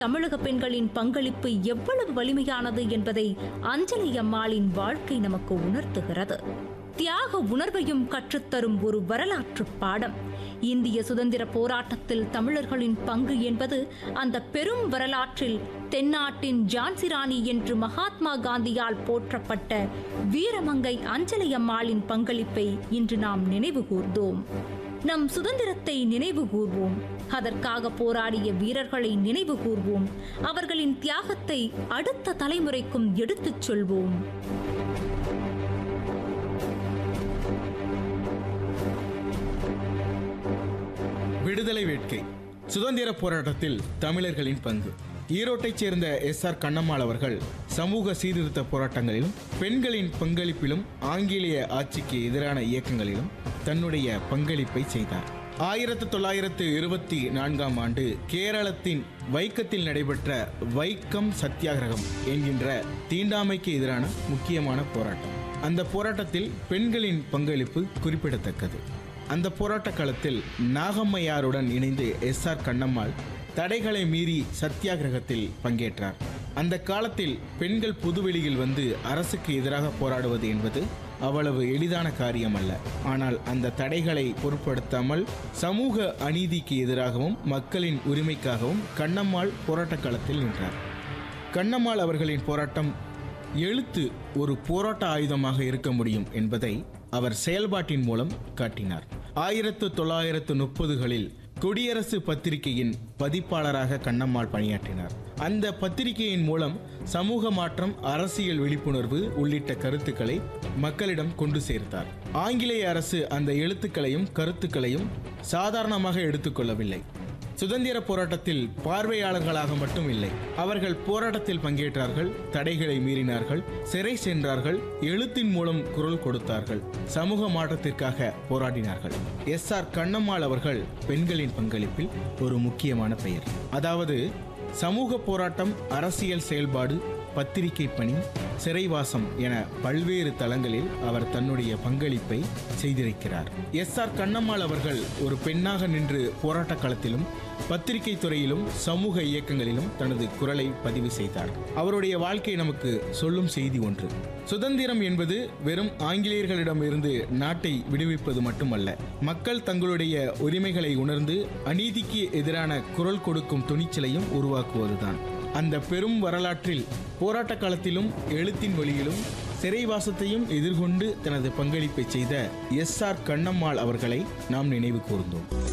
தமிழக பெண்களின் பங்களிப்பு எவ்வளவு வலிமையானது என்பதை அஞ்சலி அம்மாளின் வாழ்க்கை நமக்கு உணர்த்துகிறது தியாக உணர்வையும் கற்றுத்தரும் ஒரு வரலாற்று பாடம் இந்திய சுதந்திர போராட்டத்தில் தமிழர்களின் பங்கு என்பது அந்த பெரும் வரலாற்றில் தென்னாட்டின் ஜான்சி ராணி என்று மகாத்மா காந்தியால் போற்றப்பட்ட வீரமங்கை அஞ்சலி அம்மாளின் பங்களிப்பை இன்று நாம் நினைவு கூர்ந்தோம் நம் சுதந்திரத்தை நினைவு கூர்வோம் அதற்காக போராடிய வீரர்களை நினைவு கூர்வோம் அவர்களின் தியாகத்தை அடுத்த தலைமுறைக்கும் எடுத்துச் சொல்வோம் விடுதலை வேட்கை சுதந்திர போராட்டத்தில் தமிழர்களின் பங்கு ஈரோட்டைச் சேர்ந்த எஸ் ஆர் கண்ணம்மாள் அவர்கள் சமூக சீர்திருத்த போராட்டங்களிலும் பெண்களின் பங்களிப்பிலும் ஆங்கிலேய ஆட்சிக்கு எதிரான இயக்கங்களிலும் தன்னுடைய பங்களிப்பை செய்தார் ஆயிரத்து தொள்ளாயிரத்து இருபத்தி நான்காம் ஆண்டு கேரளத்தின் வைக்கத்தில் நடைபெற்ற வைக்கம் சத்தியாகிரகம் என்கின்ற தீண்டாமைக்கு எதிரான முக்கியமான போராட்டம் அந்த போராட்டத்தில் பெண்களின் பங்களிப்பு குறிப்பிடத்தக்கது அந்த போராட்ட காலத்தில் நாகம்மையாருடன் இணைந்து எஸ் ஆர் கண்ணம்மாள் தடைகளை மீறி சத்தியாகிரகத்தில் பங்கேற்றார் அந்த காலத்தில் பெண்கள் பொதுவெளியில் வந்து அரசுக்கு எதிராக போராடுவது என்பது அவ்வளவு எளிதான காரியம் அல்ல ஆனால் அந்த தடைகளை பொருட்படுத்தாமல் சமூக அநீதிக்கு எதிராகவும் மக்களின் உரிமைக்காகவும் கண்ணம்மாள் போராட்ட காலத்தில் நின்றார் கண்ணம்மாள் அவர்களின் போராட்டம் எழுத்து ஒரு போராட்ட ஆயுதமாக இருக்க முடியும் என்பதை அவர் செயல்பாட்டின் மூலம் காட்டினார் ஆயிரத்து தொள்ளாயிரத்து முப்பதுகளில் குடியரசு பத்திரிகையின் பதிப்பாளராக கண்ணம்மாள் பணியாற்றினார் அந்த பத்திரிகையின் மூலம் சமூக மாற்றம் அரசியல் விழிப்புணர்வு உள்ளிட்ட கருத்துக்களை மக்களிடம் கொண்டு சேர்த்தார் ஆங்கிலேய அரசு அந்த எழுத்துக்களையும் கருத்துக்களையும் சாதாரணமாக எடுத்துக்கொள்ளவில்லை சுதந்திர போராட்டத்தில் பார்வையாளர்களாக மட்டும் இல்லை அவர்கள் போராட்டத்தில் பங்கேற்றார்கள் தடைகளை மீறினார்கள் சிறை சென்றார்கள் எழுத்தின் மூலம் குரல் கொடுத்தார்கள் சமூக மாற்றத்திற்காக போராடினார்கள் எஸ் ஆர் கண்ணம்மாள் அவர்கள் பெண்களின் பங்களிப்பில் ஒரு முக்கியமான பெயர் அதாவது சமூக போராட்டம் அரசியல் செயல்பாடு பத்திரிகை பணி சிறைவாசம் என பல்வேறு தளங்களில் அவர் தன்னுடைய பங்களிப்பை செய்திருக்கிறார் எஸ் ஆர் கண்ணம்மாள் அவர்கள் ஒரு பெண்ணாக நின்று போராட்ட களத்திலும் பத்திரிகை துறையிலும் சமூக இயக்கங்களிலும் தனது குரலை பதிவு செய்தார் அவருடைய வாழ்க்கை நமக்கு சொல்லும் செய்தி ஒன்று சுதந்திரம் என்பது வெறும் ஆங்கிலேயர்களிடமிருந்து நாட்டை விடுவிப்பது மட்டுமல்ல மக்கள் தங்களுடைய உரிமைகளை உணர்ந்து அநீதிக்கு எதிரான குரல் கொடுக்கும் துணிச்சலையும் உருவாக்குவதுதான் அந்த பெரும் வரலாற்றில் போராட்ட காலத்திலும் எழுத்தின் வழியிலும் சிறைவாசத்தையும் எதிர்கொண்டு தனது பங்களிப்பை செய்த எஸ் ஆர் கண்ணம்மாள் அவர்களை நாம் நினைவு கூர்ந்தோம்